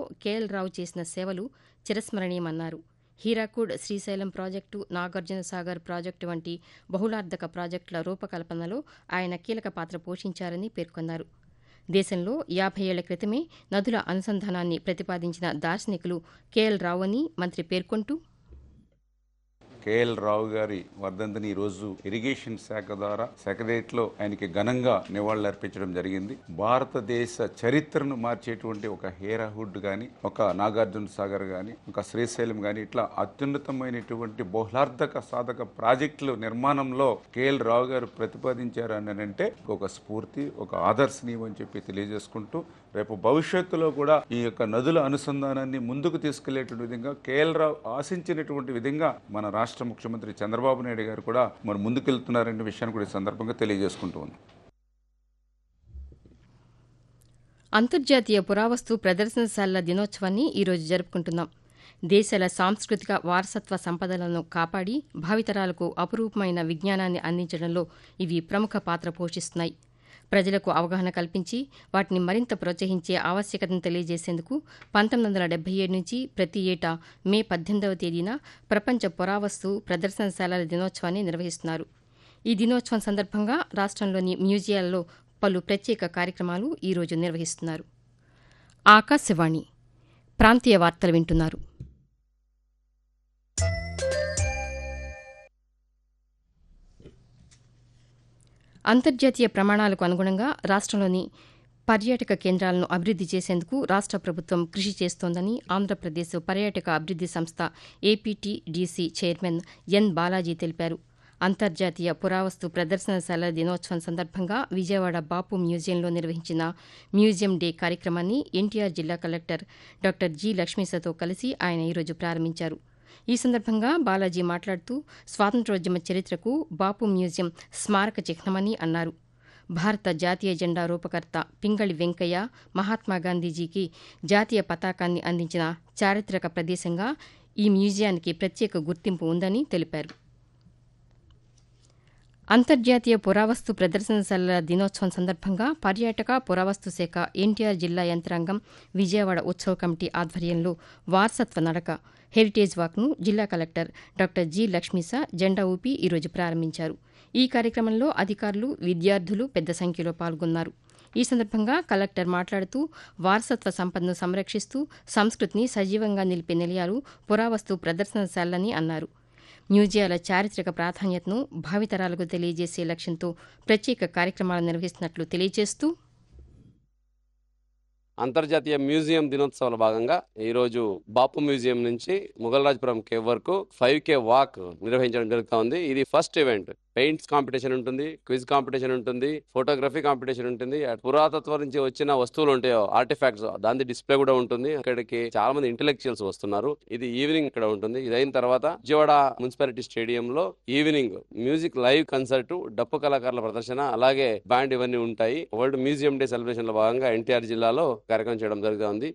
KL Rao చేసిన సేవలు చిరస్మరణీయమన్నారు హీరాకూడ్ శ్రీశైలం ప్రాజెక్టు నాగార్జున సాగర్ ప్రాజెక్టు వంటి బహుళార్ధక ప్రాజెక్టుల రూపకల్పనలో ఆయన కీలక పాత్ర పోషించారని పేర్కొన్నారు దేశంలో యాభై ఏళ్ల క్రితమే నదుల అనుసంధానాన్ని ప్రతిపాదించిన దార్శనికులు కేఎల్ రావు అని మంత్రి పేర్కొంటూ కేఎల్ రావు గారి వర్ధంతిని ఈ రోజు ఇరిగేషన్ శాఖ ద్వారా సెక్రటరియట్ లో ఆయనకి ఘనంగా నివాళులర్పించడం జరిగింది భారతదేశ చరిత్రను మార్చేటువంటి ఒక హేరాహుడ్ గాని ఒక నాగార్జున సాగర్ గాని ఒక శ్రీశైలం గాని ఇట్లా అత్యున్నతమైనటువంటి బహుళార్థక సాధక ప్రాజెక్టుల నిర్మాణంలో కేఎల్ రావు గారు ప్రతిపాదించారు అని అంటే ఒక స్ఫూర్తి ఒక ఆదర్శనీయం అని చెప్పి తెలియజేసుకుంటూ రేపు భవిష్యత్తులో కూడా ఈ యొక్క నదుల అనుసంధానాన్ని ముందుకు తీసుకెళ్లేటువంటి విధంగా కేఎల్ రావు ఆశించినటువంటి విధంగా మన రాష్ట్ర ముఖ్యమంత్రి చంద్రబాబు నాయుడు గారు కూడా మరి ముందుకెళ్తున్నారనే విషయాన్ని కూడా ఈ సందర్భంగా తెలియజేసుకుంటూ ఉన్నాం అంతర్జాతీయ పురావస్తు ప్రదర్శనశాలల దినోత్సవాన్ని ఈరోజు జరుపుకుంటున్నాం దేశాల సాంస్కృతిక వారసత్వ సంపదలను కాపాడి భావితరాలకు అపురూపమైన విజ్ఞానాన్ని అందించడంలో ఇవి ప్రముఖ పాత్ర పోషిస్తున్నాయి ప్రజలకు అవగాహన కల్పించి వాటిని మరింత ప్రోత్సహించే ఆవశ్యకతను తెలియజేసేందుకు పంతొమ్మిది వందల డెబ్బై ఏడు నుంచి ప్రతి ఏటా మే పద్దెనిమిదవ తేదీన ప్రపంచ పురావస్తు ప్రదర్శనశాలల దినోత్సవాన్ని నిర్వహిస్తున్నారు ఈ దినోత్సవం సందర్భంగా రాష్ట్రంలోని మ్యూజియాల్లో పలు ప్రత్యేక కార్యక్రమాలు ఈరోజు నిర్వహిస్తున్నారు ఆకాశవాణి ప్రాంతీయ వార్తలు వింటున్నారు అంతర్జాతీయ ప్రమాణాలకు అనుగుణంగా రాష్ట్రంలోని పర్యాటక కేంద్రాలను అభివృద్ది చేసేందుకు రాష్ట్ర ప్రభుత్వం కృషి చేస్తోందని ఆంధ్రప్రదేశ్ పర్యాటక అభివృద్ది సంస్థ ఏపీటీడీసీ చైర్మన్ ఎన్ బాలాజీ తెలిపారు అంతర్జాతీయ పురావస్తు ప్రదర్శనశాల దినోత్సవం సందర్భంగా విజయవాడ బాపు మ్యూజియంలో నిర్వహించిన మ్యూజియం డే కార్యక్రమాన్ని ఎన్టీఆర్ జిల్లా కలెక్టర్ డాక్టర్ జి లక్ష్మీసతో కలిసి ఆయన ఈరోజు ప్రారంభించారు ఈ సందర్భంగా బాలాజీ మాట్లాడుతూ స్వాతంత్ర్యోద్యమ చరిత్రకు బాపు మ్యూజియం స్మారక చిహ్నమని అన్నారు భారత జాతీయ జెండా రూపకర్త పింగళి వెంకయ్య మహాత్మా గాంధీజీకి జాతీయ పతాకాన్ని అందించిన చారిత్రక ప్రదేశంగా ఈ మ్యూజియానికి ప్రత్యేక గుర్తింపు ఉందని తెలిపారు అంతర్జాతీయ పురావస్తు ప్రదర్శనశాలల దినోత్సవం సందర్భంగా పర్యాటక పురావస్తు శాఖ ఎన్టీఆర్ జిల్లా యంత్రాంగం విజయవాడ ఉత్సవ కమిటీ ఆధ్వర్యంలో వారసత్వ నడక హెరిటేజ్ వాక్ను జిల్లా కలెక్టర్ డాక్టర్ జి లక్ష్మీస జెండా ఊపి ఈరోజు ప్రారంభించారు ఈ కార్యక్రమంలో అధికారులు విద్యార్థులు పెద్ద సంఖ్యలో పాల్గొన్నారు ఈ సందర్భంగా కలెక్టర్ మాట్లాడుతూ వారసత్వ సంపదను సంరక్షిస్తూ సంస్కృతిని సజీవంగా నిలిపే నిలయాలు పురావస్తు ప్రదర్శనశాలని అన్నారు మ్యూజియాల చారిత్రక ప్రాధాన్యతను భావితరాలకు తెలియజేసే లక్ష్యంతో ప్రత్యేక కార్యక్రమాలు నిర్వహిస్తున్నట్లు తెలియజేస్తూ అంతర్జాతీయ మ్యూజియం దినోత్సవాల భాగంగా ఈ రోజు బాపు మ్యూజియం నుంచి ముగల్రాజ్పురం కేవ్ వరకు ఫైవ్ కే వాక్ నిర్వహించడం జరుగుతా ఉంది ఇది ఫస్ట్ ఈవెంట్ పెయింట్స్ కాంపిటీషన్ ఉంటుంది క్విజ్ కాంపిటీషన్ ఉంటుంది ఫోటోగ్రఫీ కాంపిటీషన్ ఉంటుంది పురాతత్వం నుంచి వచ్చిన వస్తువులు ఉంటాయో ఆర్టిఫాక్ట్స్ దాని డిస్ప్లే కూడా ఉంటుంది ఇక్కడికి చాలా మంది ఇంటెలెక్చువల్స్ వస్తున్నారు ఇది ఈవినింగ్ ఇక్కడ ఉంటుంది ఇది అయిన తర్వాత విజయవాడ మున్సిపాలిటీ స్టేడియం లో ఈవినింగ్ మ్యూజిక్ లైవ్ కన్సర్ట్ డప్పు కళాకారుల ప్రదర్శన అలాగే బ్యాండ్ ఇవన్నీ ఉంటాయి వరల్డ్ మ్యూజియం డే సెలబ్రేషన్ లో భాగంగా ఎన్టీఆర్ జిల్లాలో కార్యక్రమం చేయడం జరుగుతుంది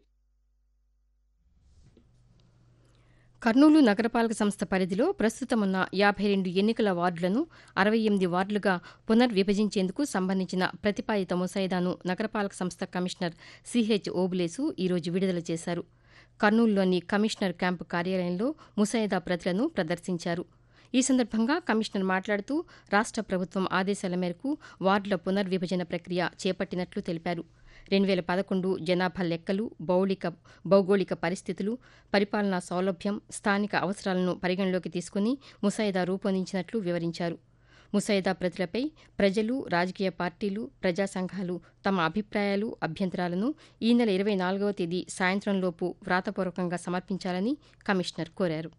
కర్నూలు నగరపాలక సంస్థ పరిధిలో ప్రస్తుతం ఉన్న యాభై రెండు ఎన్నికల వార్డులను అరవై ఎనిమిది వార్డులుగా పునర్విభజించేందుకు సంబంధించిన ప్రతిపాదిత ముసాయిదాను నగరపాలక సంస్థ కమిషనర్ సిహెచ్ ఓబులేసు ఈరోజు విడుదల చేశారు కర్నూలులోని కమిషనర్ క్యాంపు కార్యాలయంలో ముసాయిదా ప్రతులను ప్రదర్శించారు ఈ సందర్భంగా కమిషనర్ మాట్లాడుతూ రాష్ట్ర ప్రభుత్వం ఆదేశాల మేరకు వార్డుల పునర్విభజన ప్రక్రియ చేపట్టినట్లు తెలిపారు రెండు వేల పదకొండు జనాభా లెక్కలు భౌళిక భౌగోళిక పరిస్థితులు పరిపాలనా సౌలభ్యం స్థానిక అవసరాలను పరిగణలోకి తీసుకుని ముసాయిదా రూపొందించినట్లు వివరించారు ముసాయిదా ప్రతులపై ప్రజలు రాజకీయ పార్టీలు ప్రజా సంఘాలు తమ అభిప్రాయాలు అభ్యంతరాలను ఈ నెల ఇరవై నాలుగవ తేదీ సాయంత్రంలోపు వ్రాతపూర్వకంగా సమర్పించాలని కమిషనర్ కోరారు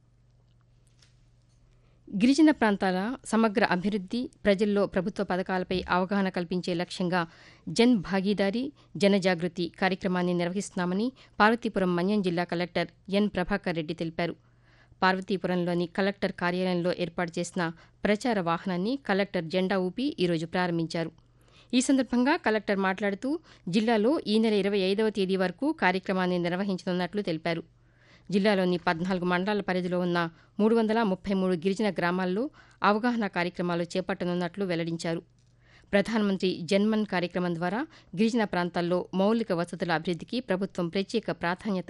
గిరిజన ప్రాంతాల సమగ్ర అభివృద్ది ప్రజల్లో ప్రభుత్వ పథకాలపై అవగాహన కల్పించే లక్ష్యంగా జన్ భాగీదారీ జనజాగృతి కార్యక్రమాన్ని నిర్వహిస్తున్నామని పార్వతీపురం మన్యం జిల్లా కలెక్టర్ ఎన్ ప్రభాకర్ రెడ్డి తెలిపారు పార్వతీపురంలోని కలెక్టర్ కార్యాలయంలో ఏర్పాటు చేసిన ప్రచార వాహనాన్ని కలెక్టర్ జెండా ఊపి ఈరోజు ప్రారంభించారు ఈ సందర్భంగా కలెక్టర్ మాట్లాడుతూ జిల్లాలో ఈ నెల ఇరవై ఐదవ తేదీ వరకు కార్యక్రమాన్ని నిర్వహించనున్నట్లు తెలిపారు జిల్లాలోని పద్నాలుగు మండలాల పరిధిలో ఉన్న మూడు వందల ముప్పై మూడు గిరిజన గ్రామాల్లో అవగాహన కార్యక్రమాలు చేపట్టనున్నట్లు వెల్లడించారు ప్రధానమంత్రి జన్మన్ కార్యక్రమం ద్వారా గిరిజన ప్రాంతాల్లో మౌలిక వసతుల అభివృద్దికి ప్రభుత్వం ప్రత్యేక ప్రాధాన్యత